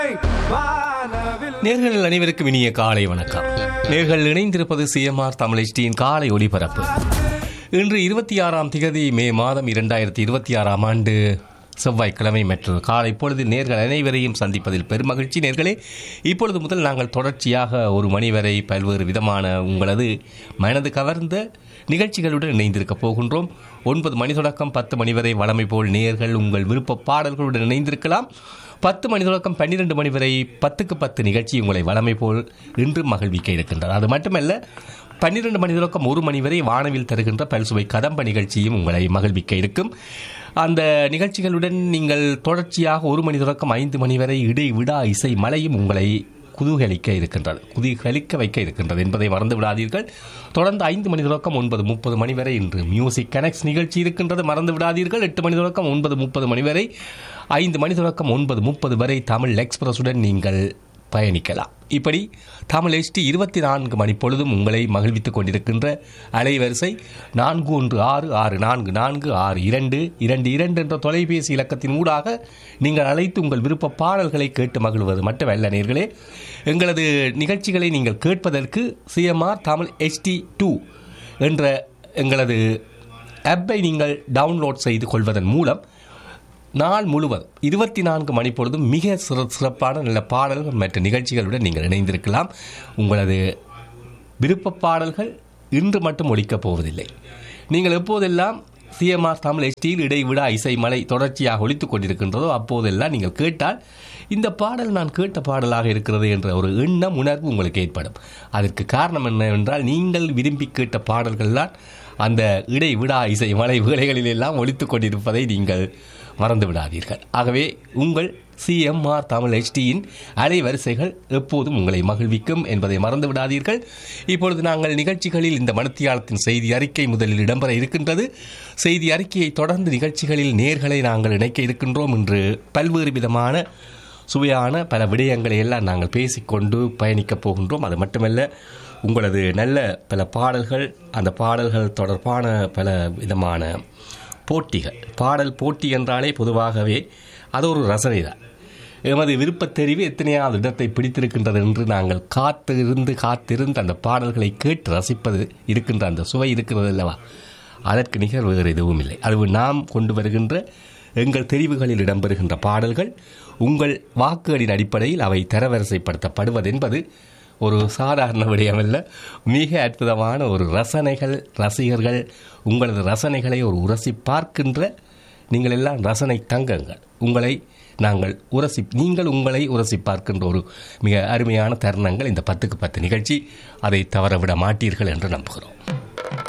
நேர்கள் அனைவருக்கும் இனிய காலை வணக்கம் நேர்கள் இணைந்திருப்பது சிஎம்ஆர் தமிழ்ச்சியின் காலை ஒளிபரப்பு இன்று இருபத்தி ஆறாம் திகதி மே மாதம் இரண்டாயிரத்தி இருபத்தி ஆறாம் ஆண்டு செவ்வாய்க்கிழமை மற்றும் காலை பொழுது நேர்கள் அனைவரையும் சந்திப்பதில் பெருமகிழ்ச்சி நேர்களே இப்பொழுது முதல் நாங்கள் தொடர்ச்சியாக ஒரு மணி வரை பல்வேறு விதமான உங்களது மனது கவர்ந்த நிகழ்ச்சிகளுடன் இணைந்திருக்கப் போகின்றோம் ஒன்பது மணி தொடக்கம் பத்து மணி வரை வளமை போல் நேர்கள் உங்கள் விருப்ப பாடல்களுடன் இணைந்திருக்கலாம் பத்து மணி தொடக்கம் பன்னிரண்டு மணி வரை பத்துக்கு பத்து நிகழ்ச்சி உங்களை வளமை போல் இன்று மகிழ்விக்க இருக்கின்றது அது மட்டுமல்ல பன்னிரண்டு மணி தொடக்கம் ஒரு மணி வரை வானவில் தருகின்ற பல்சுவை கதம்ப நிகழ்ச்சியும் உங்களை மகிழ்விக்க இருக்கும் அந்த நிகழ்ச்சிகளுடன் நீங்கள் தொடர்ச்சியாக ஒரு மணி தொடக்கம் ஐந்து மணி வரை இடைவிடா இசை மலையும் உங்களை குதூகலிக்க இருக்கின்றது குதூகலிக்க வைக்க இருக்கின்றது என்பதை மறந்து விடாதீர்கள் தொடர்ந்து ஐந்து மணி தொடக்கம் ஒன்பது முப்பது மணி வரை இன்று மியூசிக் கனெக்ட்ஸ் நிகழ்ச்சி இருக்கின்றது மறந்து விடாதீர்கள் எட்டு மணி தொடக்கம் ஒன்பது முப்பது மணி வரை ஐந்து மணி தொடக்கம் ஒன்பது முப்பது வரை தமிழ் எக்ஸ்பிரஸுடன் நீங்கள் பயணிக்கலாம் இப்படி தமிழ் எஸ்டி இருபத்தி நான்கு மணி பொழுதும் உங்களை மகிழ்வித்துக் கொண்டிருக்கின்ற அலைவரிசை நான்கு ஒன்று ஆறு ஆறு நான்கு நான்கு ஆறு இரண்டு இரண்டு இரண்டு என்ற தொலைபேசி இலக்கத்தின் ஊடாக நீங்கள் அழைத்து உங்கள் விருப்ப பாடல்களை கேட்டு மகிழ்வது மட்டுமல்ல நேர்களே எங்களது நிகழ்ச்சிகளை நீங்கள் கேட்பதற்கு சிஎம்ஆர் தமிழ் எஸ்டி டூ என்ற எங்களது ஆப்பை நீங்கள் டவுன்லோட் செய்து கொள்வதன் மூலம் நாள் முழுவதும் இருபத்தி நான்கு மணி பொழுதும் மிக சிற சிறப்பான நல்ல பாடல்கள் மற்றும் நிகழ்ச்சிகளுடன் நீங்கள் இணைந்திருக்கலாம் உங்களது விருப்ப பாடல்கள் இன்று மட்டும் ஒழிக்கப் போவதில்லை நீங்கள் எப்போதெல்லாம் சிஎம்ஆர் தமிழ் எஸ்டியில் இடைவிடா இசை மலை தொடர்ச்சியாக ஒழித்துக் கொண்டிருக்கின்றதோ அப்போதெல்லாம் நீங்கள் கேட்டால் இந்த பாடல் நான் கேட்ட பாடலாக இருக்கிறது என்ற ஒரு எண்ணம் உணர்வு உங்களுக்கு ஏற்படும் அதற்கு காரணம் என்னவென்றால் நீங்கள் விரும்பி கேட்ட பாடல்கள்தான் அந்த இடைவிடா இசை மலை வேலைகளில் எல்லாம் ஒழித்துக் கொண்டிருப்பதை நீங்கள் மறந்து விடாதீர்கள் ஆகவே உங்கள் சிஎம்ஆர் தமிழ் ஹெச்டியின் அலைவரிசைகள் எப்போதும் உங்களை மகிழ்விக்கும் என்பதை மறந்து விடாதீர்கள் இப்பொழுது நாங்கள் நிகழ்ச்சிகளில் இந்த மனத்தியாளத்தின் செய்தி அறிக்கை முதலில் இடம்பெற இருக்கின்றது செய்தி அறிக்கையை தொடர்ந்து நிகழ்ச்சிகளில் நேர்களை நாங்கள் இணைக்க இருக்கின்றோம் என்று பல்வேறு விதமான சுவையான பல விடயங்களை எல்லாம் நாங்கள் பேசிக்கொண்டு பயணிக்கப் போகின்றோம் அது மட்டுமல்ல உங்களது நல்ல பல பாடல்கள் அந்த பாடல்கள் தொடர்பான பல விதமான போட்டிகள் பாடல் போட்டி என்றாலே பொதுவாகவே அது ஒரு ரசனை தான் எமது விருப்பத் தெரிவு எத்தனையாவது இடத்தை பிடித்திருக்கின்றது என்று நாங்கள் காத்திருந்து காத்திருந்து அந்த பாடல்களை கேட்டு ரசிப்பது இருக்கின்ற அந்த சுவை இருக்கிறது அல்லவா அதற்கு நிகர் வேறு எதுவும் இல்லை அது நாம் கொண்டு வருகின்ற எங்கள் தெரிவுகளில் இடம்பெறுகின்ற பாடல்கள் உங்கள் வாக்குகளின் அடிப்படையில் அவை தரவரிசைப்படுத்தப்படுவதென்பது ஒரு சாதாரண விடயமல்ல மிக அற்புதமான ஒரு ரசனைகள் ரசிகர்கள் உங்களது ரசனைகளை ஒரு உரசி பார்க்கின்ற நீங்கள் எல்லாம் ரசனை தங்கங்கள் உங்களை நாங்கள் உரசி நீங்கள் உங்களை உரசி பார்க்கின்ற ஒரு மிக அருமையான தருணங்கள் இந்த பத்துக்கு பத்து நிகழ்ச்சி அதை தவறவிட மாட்டீர்கள் என்று நம்புகிறோம்